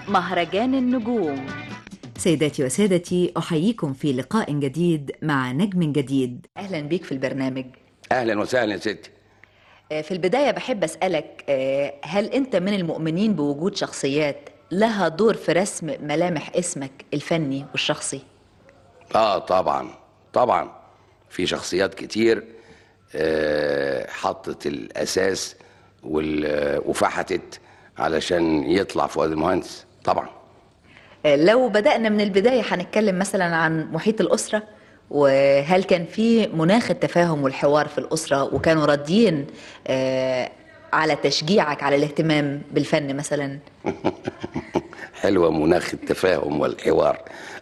مهرجان النجوم سيداتي وسادتي أحييكم في لقاء جديد مع نجم جديد أهلا بيك في البرنامج اهلا وسهلا يا ستي آه، في البداية بحب أسألك آه، هل أنت من المؤمنين بوجود شخصيات لها دور في رسم ملامح اسمك الفني والشخصي؟ اه طبعا طبعا في شخصيات كتير آه، حطت الاساس وال- وفحتت علشان يطلع فؤاد المهندس طبعا آه، لو بدأنا من البداية هنتكلم مثلا عن محيط الأسرة وهل كان في مناخ التفاهم والحوار في الأسرة وكانوا راضيين آه، على تشجيعك على الاهتمام بالفن مثلا؟ حلوة مناخ التفاهم والحوار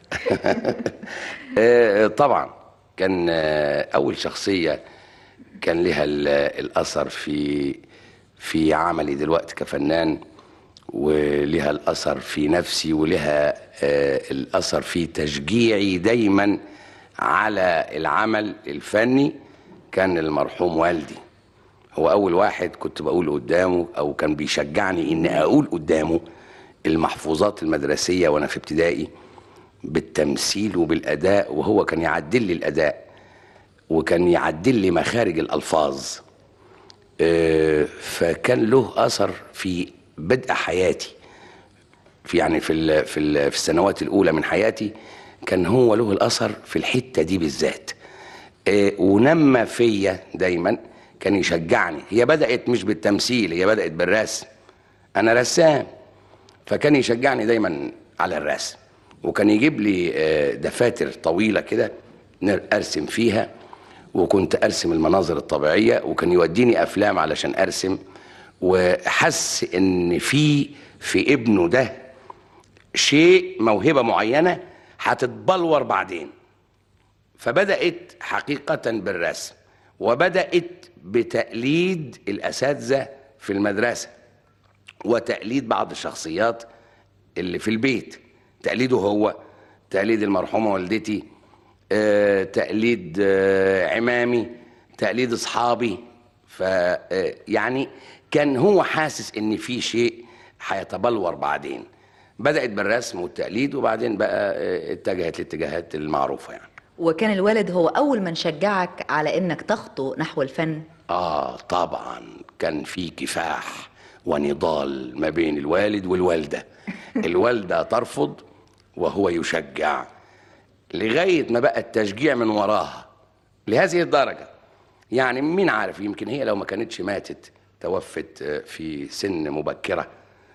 آه، طبعا كان آه، أول شخصية كان لها ال- الأثر في في عملي دلوقتي كفنان ولها الأثر في نفسي ولها آه، الأثر في تشجيعي دايما على العمل الفني كان المرحوم والدي هو أول واحد كنت بقول قدامه أو كان بيشجعني إن أقول قدامه المحفوظات المدرسية وأنا في ابتدائي بالتمثيل وبالأداء وهو كان يعدل لي الأداء وكان يعدل لي مخارج الألفاظ آه، فكان له أثر في بدء حياتي في يعني في ال في ال في السنوات الأولى من حياتي كان هو له الأثر في الحتة دي بالذات آه، ونمى فيا دايما كان يشجعني هي بدأت مش بالتمثيل هي بدأت بالرسم أنا رسام فكان يشجعني دايما على الرسم وكان يجيب لي آه، دفاتر طويلة كده نر- أرسم فيها وكنت أرسم المناظر الطبيعية وكان يوديني أفلام علشان أرسم وحس إن في في ابنه ده شيء موهبة معينة هتتبلور بعدين فبدأت حقيقة بالرسم وبدأت بتقليد الأساتذة في المدرسة وتقليد بعض الشخصيات اللي في البيت تقليده هو تقليد المرحومة والدتي آه، تقليد آه، عمامي تقليد أصحابي ف آه، يعني كان هو حاسس إن في شيء هيتبلور بعدين بدأت بالرسم والتقليد وبعدين بقى آه، اتجهت الاتجاهات المعروفة يعني وكان الوالد هو أول من شجعك على إنك تخطو نحو الفن آه طبعا كان في كفاح ونضال ما بين الوالد والوالدة الوالدة ترفض وهو يشجع لغاية ما بقى التشجيع من وراها لهذه الدرجة يعني مين عارف يمكن هي لو ما كانتش ماتت توفت آه، في سن مبكرة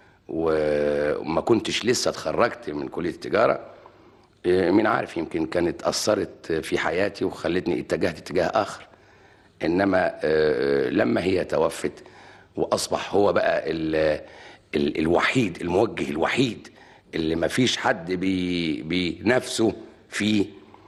وما كنتش لسه اتخرجت من كلية التجارة آه، مين عارف يمكن كانت أثرت في حياتي وخلتني اتجهت اتجاه آخر انما آه، لما هي توفت واصبح هو بقى ال ال الوحيد الموجه الوحيد اللي ما فيش حد بي بنفسه فيه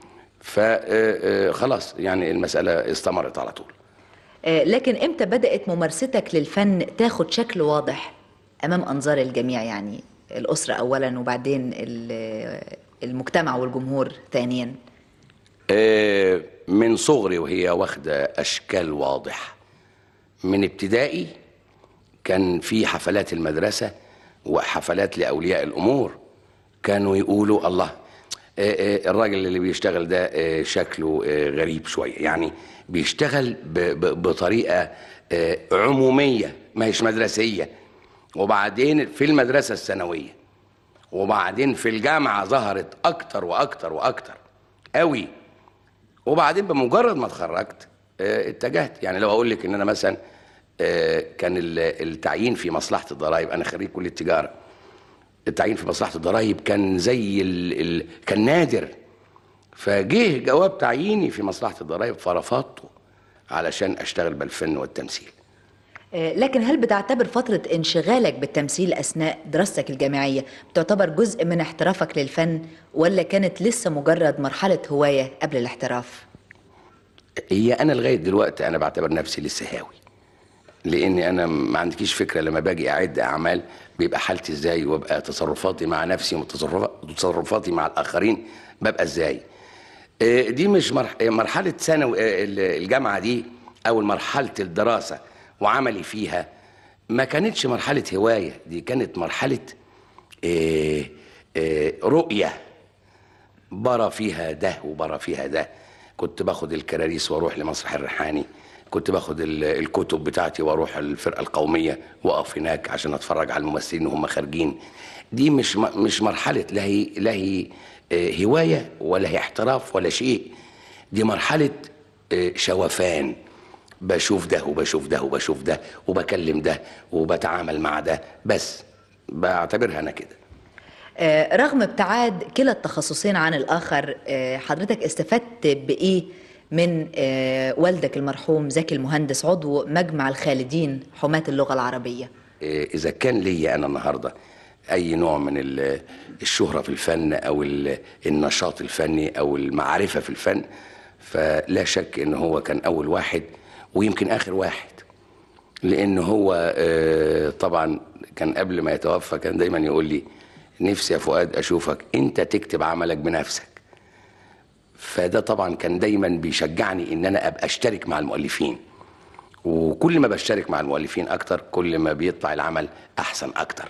فخلاص يعني المسألة استمرت على طول آه، لكن إمتى بدأت ممارستك للفن تاخد شكل واضح أمام أنظار الجميع يعني الأسرة أولا وبعدين ال- المجتمع والجمهور ثانيا آه، من صغري وهي واخدة أشكال واضحة من ابتدائي كان في حفلات المدرسة وحفلات لأولياء الأمور كانوا يقولوا الله آه، آه، الراجل اللي بيشتغل ده آه، شكله آه، غريب شوية يعني بيشتغل ب- ب- بطريقة آه، عمومية ما هيش مدرسية وبعدين في المدرسة الثانوية وبعدين في الجامعة ظهرت أكتر وأكتر وأكتر قوي وبعدين بمجرد ما اتخرجت آه، اتجهت يعني لو اقول لك ان انا مثلا آه، كان ال- التعيين في مصلحه الضرائب انا خريج كليه التجاره التعيين في مصلحه الضرائب كان زي ال... ال... كان نادر فجه جواب تعييني في مصلحه الضرائب فرفضته علشان اشتغل بالفن والتمثيل آه، لكن هل بتعتبر فترة انشغالك بالتمثيل أثناء دراستك الجامعية بتعتبر جزء من احترافك للفن ولا كانت لسه مجرد مرحلة هواية قبل الاحتراف؟ هي انا لغايه دلوقتي انا بعتبر نفسي لسه هاوي لاني انا ما عندكيش فكره لما باجي اعد اعمال بيبقى حالتي ازاي وابقى تصرفاتي مع نفسي وتصرفاتي مع الاخرين ببقى ازاي آه، دي مش مرح- آه، مرحله ثانوي آه، ال- الجامعه دي او مرحله الدراسه وعملي فيها ما كانتش مرحله هوايه دي كانت مرحله آه، آه، رؤيه برى فيها ده وبرى فيها ده كنت باخد الكراريس واروح لمسرح الريحاني كنت باخد ال- الكتب بتاعتي واروح الفرقه القوميه واقف هناك عشان اتفرج على الممثلين وهم خارجين دي مش م- مش مرحله لا هي لا هي آه، هوايه ولا هي احتراف ولا شيء دي مرحله آه، شوفان بشوف ده وبشوف ده وبشوف ده وبكلم ده وبتعامل مع ده بس بعتبرها انا كده آه، رغم ابتعاد كلا التخصصين عن الآخر آه، حضرتك استفدت بإيه من آه، والدك المرحوم زكي المهندس عضو مجمع الخالدين حماة اللغة العربية إيه، اذا كان ليا انا النهارده اي نوع من ال- الشهره في الفن او ال- النشاط الفني او المعرفه في الفن فلا شك ان هو كان اول واحد ويمكن اخر واحد لان هو آه، طبعا كان قبل ما يتوفى كان دايما يقول لي نفسي يا فؤاد اشوفك انت تكتب عملك بنفسك فده طبعا كان دايما بيشجعني ان انا ابقى اشترك مع المؤلفين وكل ما بشترك مع المؤلفين اكتر كل ما بيطلع العمل احسن اكتر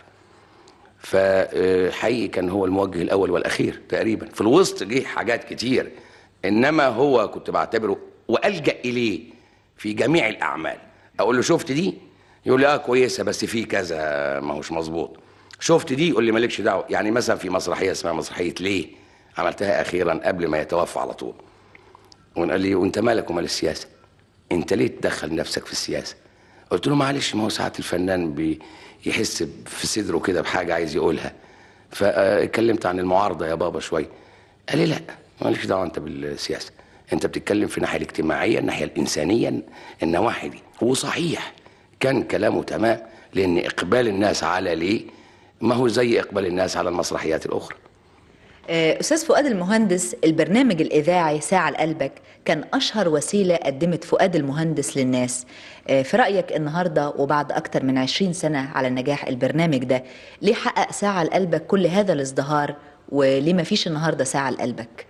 فحقيقي كان هو الموجه الاول والاخير تقريبا في الوسط جه حاجات كتير انما هو كنت بعتبره والجا اليه في جميع الاعمال اقول له شفت دي يقول لي اه كويسه بس في كذا ما هوش مظبوط شفت دي يقول لي مالكش دعوه يعني مثلا في مسرحيه اسمها مسرحيه ليه عملتها اخيرا قبل ما يتوفى على طول وقال لي وانت مالك ومال السياسه انت ليه تدخل نفسك في السياسه قلت له معلش ما هو ساعات الفنان بيحس في صدره كده بحاجه عايز يقولها فاتكلمت عن المعارضه يا بابا شويه قال لي لا مالكش دعوه انت بالسياسه انت بتتكلم في الناحيه الاجتماعيه الناحيه الانسانيه النواحي دي وصحيح كان كلامه تمام لان اقبال الناس على ليه ما هو زي اقبال الناس على المسرحيات الاخرى آه، أستاذ فؤاد المهندس البرنامج الإذاعي ساعة لقلبك كان أشهر وسيلة قدمت فؤاد المهندس للناس آه، في رأيك النهاردة وبعد أكتر من 20 سنة على نجاح البرنامج ده ليه حقق ساعة لقلبك كل هذا الازدهار وليه ما فيش النهاردة ساعة لقلبك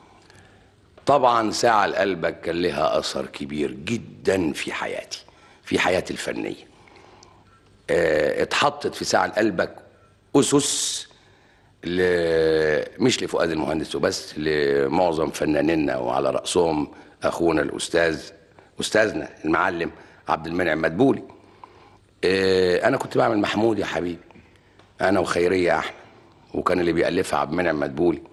طبعا ساعة لقلبك كان لها أثر كبير جدا في حياتي في حياتي الفنية آه، اتحطت في ساعة لقلبك أسس ل... مش لفؤاد المهندس وبس لمعظم فنانينا وعلى رأسهم أخونا الأستاذ أستاذنا المعلم عبد المنعم مدبولي آه، أنا كنت بعمل محمود يا حبيبي أنا وخيرية أحمد وكان اللي بيألفها عبد المنعم مدبولي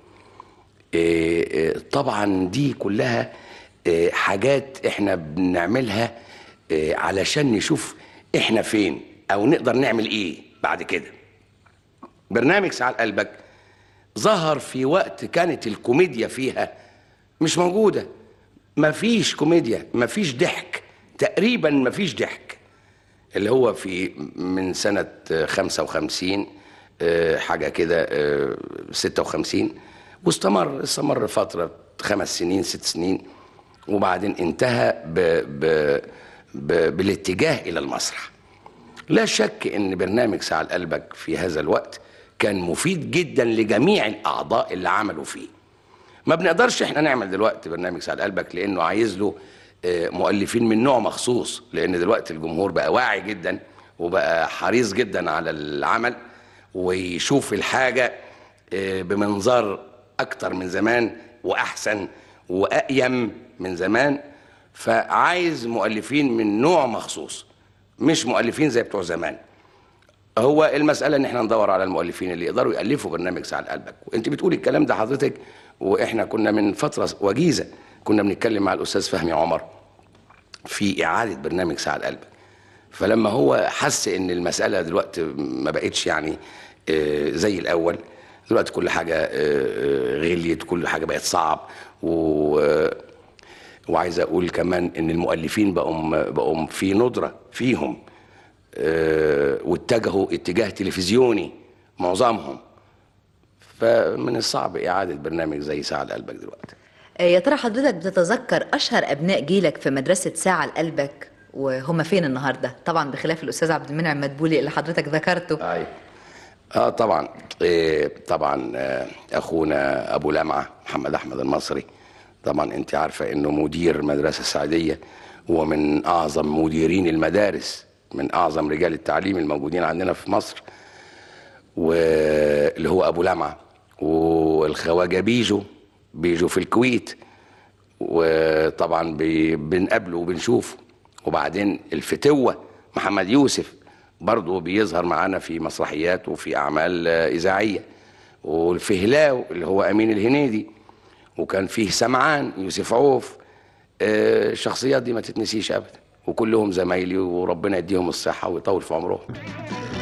إيه إيه طبعا دي كلها إيه حاجات احنا بنعملها إيه علشان نشوف احنا فين او نقدر نعمل ايه بعد كده برنامج ساعة قلبك ظهر في وقت كانت الكوميديا فيها مش موجودة مفيش كوميديا مفيش ضحك تقريبا مفيش ضحك اللي هو في من سنة آه، 55 آه، حاجة كده آه، 56 واستمر استمر فترة خمس سنين ست سنين وبعدين انتهى ب ب ب بالاتجاه إلى المسرح لا شك ان برنامج ساعة قلبك في هذا الوقت كان مفيد جدا لجميع الاعضاء اللي عملوا فيه ما بنقدرش احنا نعمل دلوقتي برنامج ساعة قلبك لانه عايز له آه، مؤلفين من نوع مخصوص لان دلوقتي الجمهور بقى واعي جدا وبقى حريص جدا على العمل ويشوف الحاجة آه، بمنظار اكتر من زمان واحسن واقيم من زمان فعايز مؤلفين من نوع مخصوص مش مؤلفين زي بتوع زمان هو المسألة إن إحنا ندور على المؤلفين اللي يقدروا يألفوا برنامج ساعة قلبك، وأنت بتقولي الكلام ده حضرتك وإحنا كنا من فترة وجيزة كنا بنتكلم مع الأستاذ فهمي عمر في إعادة برنامج ساعة قلبك. فلما هو حس إن المسألة دلوقتي ما بقتش يعني آه، زي الأول، دلوقتي كل حاجة آه، آه، غليت، كل حاجة بقت صعب و آه، وعايز أقول كمان إن المؤلفين بقوا بقوا في ندرة فيهم آه، واتجهوا اتجاه تلفزيوني معظمهم فمن الصعب إعادة برنامج زي ساعة لقلبك دلوقتي آه، يا ترى حضرتك بتتذكر أشهر أبناء جيلك في مدرسة ساعة لقلبك وهم فين النهاردة طبعا بخلاف الأستاذ عبد المنعم مدبولي اللي حضرتك ذكرته أيوة. اه طبعا إيه طبعا آه، اخونا ابو لمعه محمد احمد المصري طبعا انت عارفه انه مدير مدرسه السعديه ومن اعظم مديرين المدارس من اعظم رجال التعليم الموجودين عندنا في مصر و اللي هو ابو لمعه والخواجه بيجو بيجو في الكويت وطبعا بي- بنقابله وبنشوفه وبعدين الفتوه محمد يوسف برضه بيظهر معانا في مسرحيات وفي اعمال آه، اذاعيه والفهلاو اللي هو امين الهنيدي وكان فيه سمعان يوسف عوف آه، الشخصيات دي ما تتنسيش ابدا وكلهم زمايلي وربنا يديهم الصحه ويطول في عمرهم